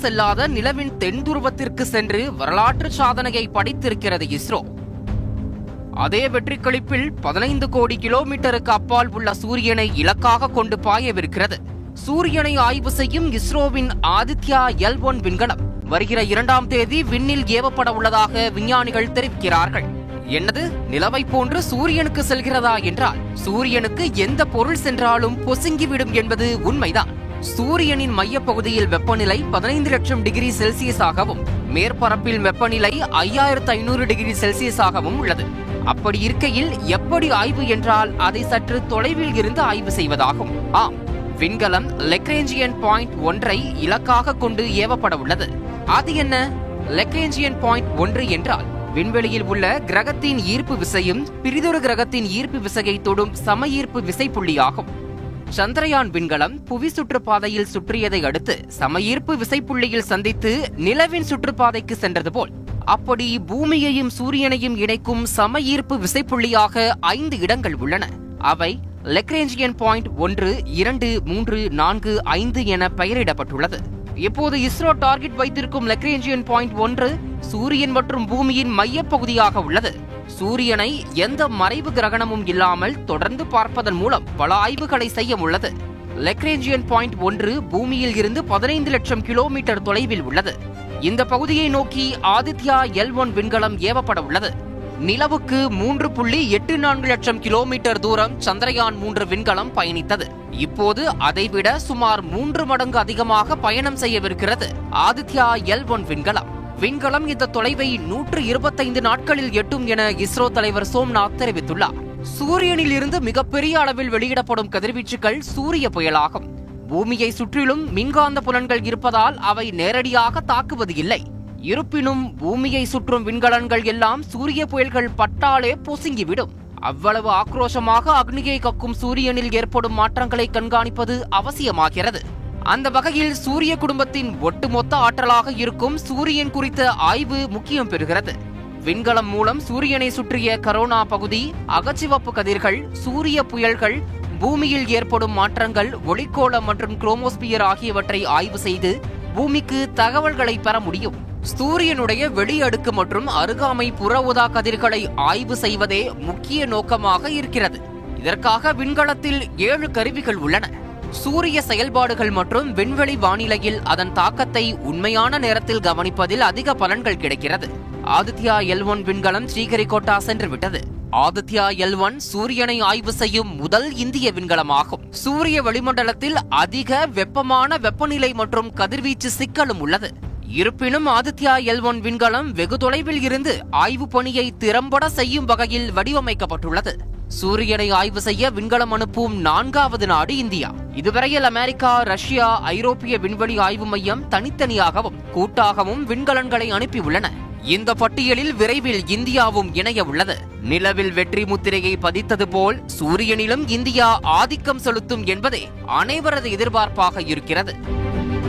செல்லாத நிலவின் தென் துருவத்திற்கு சென்று வரலாற்று சாதனையை படைத்திருக்கிறது இஸ்ரோ அதே வெற்றி கழிப்பில் பதினைந்து கோடி கிலோமீட்டருக்கு அப்பால் உள்ள சூரியனை இலக்காக கொண்டு பாயவிருக்கிறது சூரியனை ஆய்வு செய்யும் இஸ்ரோவின் ஆதித்யா எல் ஒன் விண்கலம் வருகிற இரண்டாம் தேதி விண்ணில் ஏவப்பட உள்ளதாக விஞ்ஞானிகள் தெரிவிக்கிறார்கள் என்னது நிலவை போன்று சூரியனுக்கு செல்கிறதா என்றால் சூரியனுக்கு எந்த பொருள் சென்றாலும் பொசுங்கிவிடும் என்பது உண்மைதான் சூரியனின் மையப்பகுதியில் வெப்பநிலை பதினைந்து லட்சம் டிகிரி செல்சியஸாகவும் மேற்பரப்பில் வெப்பநிலை ஐயாயிரத்து ஐநூறு டிகிரி செல்சியஸாகவும் உள்ளது அப்படி இருக்கையில் எப்படி ஆய்வு என்றால் அதை சற்று தொலைவில் இருந்து ஆய்வு செய்வதாகும் ஆம் விண்கலம் லெக்ரேஞ்சியன் பாயிண்ட் ஒன்றை இலக்காக கொண்டு ஏவப்பட உள்ளது அது என்ன லெக்ரேஞ்சியன் பாயிண்ட் ஒன்று என்றால் விண்வெளியில் உள்ள கிரகத்தின் ஈர்ப்பு விசையும் பிரிதொரு கிரகத்தின் ஈர்ப்பு விசையை தொடும் சம ஈர்ப்பு விசை புள்ளியாகும் சந்திரயான் விண்கலம் புவி சுற்றுப்பாதையில் சுற்றியதை அடுத்து சமஈர்ப்பு விசைப்புள்ளியில் சந்தித்து நிலவின் சுற்றுப்பாதைக்கு சென்றது போல் அப்படி பூமியையும் சூரியனையும் இணைக்கும் சம ஈர்ப்பு விசைப்புள்ளியாக ஐந்து இடங்கள் உள்ளன அவை லெக்ரேஞ்சியன் பாயிண்ட் ஒன்று இரண்டு மூன்று நான்கு ஐந்து என பெயரிடப்பட்டுள்ளது இப்போது இஸ்ரோ டார்கெட் வைத்திருக்கும் லெக்ரேஞ்சியன் பாயிண்ட் ஒன்று சூரியன் மற்றும் பூமியின் மையப்பகுதியாக உள்ளது சூரியனை எந்த மறைவு கிரகணமும் இல்லாமல் தொடர்ந்து பார்ப்பதன் மூலம் பல ஆய்வுகளை செய்ய உள்ளது லெக்ரேஞ்சியன் பாயிண்ட் ஒன்று பூமியில் இருந்து பதினைந்து லட்சம் கிலோமீட்டர் தொலைவில் உள்ளது இந்த பகுதியை நோக்கி ஆதித்யா எல் ஒன் விண்கலம் ஏவப்பட உள்ளது நிலவுக்கு மூன்று புள்ளி எட்டு நான்கு லட்சம் கிலோமீட்டர் தூரம் சந்திரயான் மூன்று விண்கலம் பயணித்தது இப்போது அதைவிட சுமார் மூன்று மடங்கு அதிகமாக பயணம் செய்யவிருக்கிறது ஆதித்யா எல் ஒன் விண்கலம் விண்கலம் இந்த தொலைவை நூற்று இருபத்தைந்து நாட்களில் எட்டும் என இஸ்ரோ தலைவர் சோம்நாத் தெரிவித்துள்ளார் சூரியனில் இருந்து மிகப்பெரிய அளவில் வெளியிடப்படும் கதிர்வீச்சுகள் சூரிய புயலாகும் பூமியை சுற்றிலும் மின்காந்த புலன்கள் இருப்பதால் அவை நேரடியாக தாக்குவது இல்லை இருப்பினும் பூமியை சுற்றும் விண்கலன்கள் எல்லாம் சூரிய புயல்கள் பட்டாலே பொசுங்கிவிடும் அவ்வளவு ஆக்ரோஷமாக அக்னியை கக்கும் சூரியனில் ஏற்படும் மாற்றங்களை கண்காணிப்பது அவசியமாகிறது அந்த வகையில் சூரிய குடும்பத்தின் ஒட்டுமொத்த ஆற்றலாக இருக்கும் சூரியன் குறித்த ஆய்வு முக்கியம் பெறுகிறது விண்கலம் மூலம் சூரியனை சுற்றிய கரோனா பகுதி அகச்சிவப்பு கதிர்கள் சூரிய புயல்கள் பூமியில் ஏற்படும் மாற்றங்கள் ஒளிக்கோளம் மற்றும் குரோமோஸ்பியர் ஆகியவற்றை ஆய்வு செய்து பூமிக்கு தகவல்களை பெற முடியும் சூரியனுடைய வெளி அடுக்கு மற்றும் அருகாமை புற ஊதா கதிர்களை ஆய்வு செய்வதே முக்கிய நோக்கமாக இருக்கிறது இதற்காக விண்கலத்தில் ஏழு கருவிகள் உள்ளன சூரிய செயல்பாடுகள் மற்றும் விண்வெளி வானிலையில் அதன் தாக்கத்தை உண்மையான நேரத்தில் கவனிப்பதில் அதிக பலன்கள் கிடைக்கிறது ஆதித்யா எல் ஒன் விண்கலம் ஸ்ரீஹரிகோட்டா சென்று விட்டது ஆதித்யா எல் ஒன் சூரியனை ஆய்வு செய்யும் முதல் இந்திய விண்கலமாகும் சூரிய வளிமண்டலத்தில் அதிக வெப்பமான வெப்பநிலை மற்றும் கதிர்வீச்சு சிக்கலும் உள்ளது இருப்பினும் ஆதித்யா எல் ஒன் விண்கலம் வெகு தொலைவில் இருந்து ஆய்வு பணியை திறம்பட செய்யும் வகையில் வடிவமைக்கப்பட்டுள்ளது சூரியனை ஆய்வு செய்ய விண்கலம் அனுப்பும் நான்காவது நாடு இந்தியா இதுவரையில் அமெரிக்கா ரஷ்யா ஐரோப்பிய விண்வெளி ஆய்வு மையம் தனித்தனியாகவும் கூட்டாகவும் விண்கலன்களை அனுப்பியுள்ளன இந்த பட்டியலில் விரைவில் இந்தியாவும் இணைய உள்ளது நிலவில் வெற்றி முத்திரையை பதித்தது போல் சூரியனிலும் இந்தியா ஆதிக்கம் செலுத்தும் என்பதே அனைவரது எதிர்பார்ப்பாக இருக்கிறது